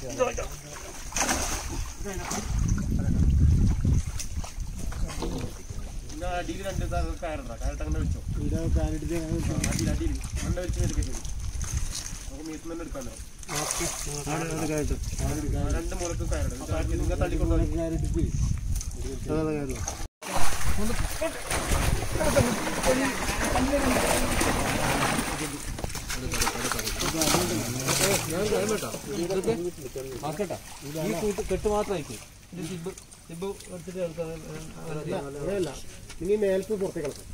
പിന്നെ അടിയിൽ രണ്ട് കയറുണ്ടോ കയറിട്ട് അങ്ങനെ വെച്ചോ അടിയിൽ അടിയിൽ മണ്ണ വെച്ച് എടുക്കരുത് നമുക്ക് മീറ്റിൽ തന്നെ എടുക്കാമല്ലോ ആ, രണ്ട് മുറക്ക് കയറുണ്ട് നിങ്ങൾ തള്ളിക്കൊണ്ടു ഈ കൂട്ട് കെട്ട് മാത്രം അയക്കും ഇത് ജിബ് ജിബ് എടുത്തിട്ട് എടുക്കാം ഇനി മേലത്ത് പുറത്തേക്ക് കളക്കും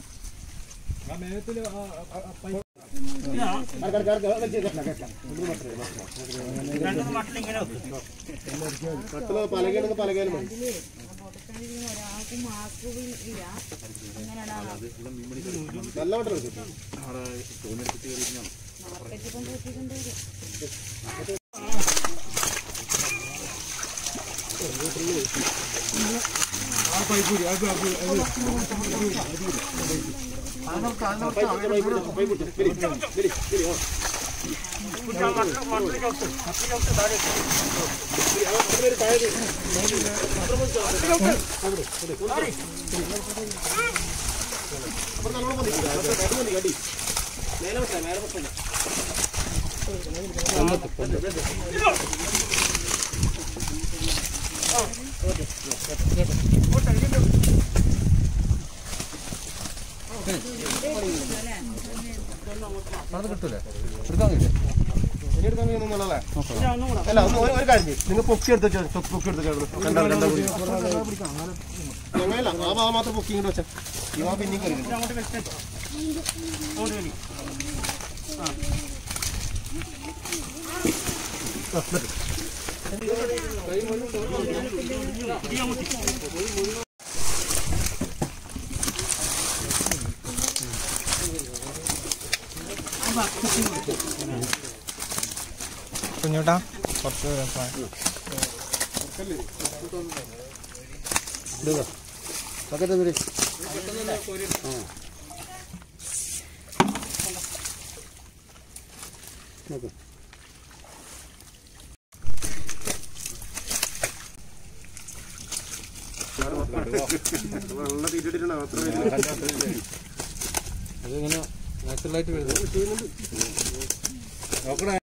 കട്ടില് പലകയാണെങ്കിൽ പലകയിലും മതി ഒരാൾക്ക് മാർക്കില്ല അങ്ങനെയാണ് നല്ല വട്ടം എടുക്കും മാർക്കറ്റിൽ കൊണ്ട് വെച്ചിട്ടുണ്ട് മേലെ വെച്ചാ മേലെ വെച്ചാ അത് കിട്ടൂലേ എടുക്കാൻ കഴിയില്ലേ ഇനി എടുക്കാൻ കഴിയുന്നുള്ളതല്ലേ? അല്ല ഒന്ന് ഒരു- ഒരു കാര്യം ചെയ്യ്. നിങ്ങൾ പൊക്കി എടുത്ത് വെച്ചോ. പൊക്കി എടുത്ത് വെച്ചോ. രണ്ടാൾ രണ്ടാൾ കൂടി. അങ്ങനെയല്ല ആ ഭാഗം മാത്രം പൊക്കി ഇങ്ങോട്ട് വെച്ചാ ഈ ഭാഗം പിന്നെയും കയറി കുഞ്ഞോട്ടാ കുറച്ച് പക്കത്തെ വരെ വെള്ളം തീറ്റിട്ടുണ്ടോ അത്ര അതിങ്ങനെ നാച്ചുറലായിട്ട് വരുന്നത്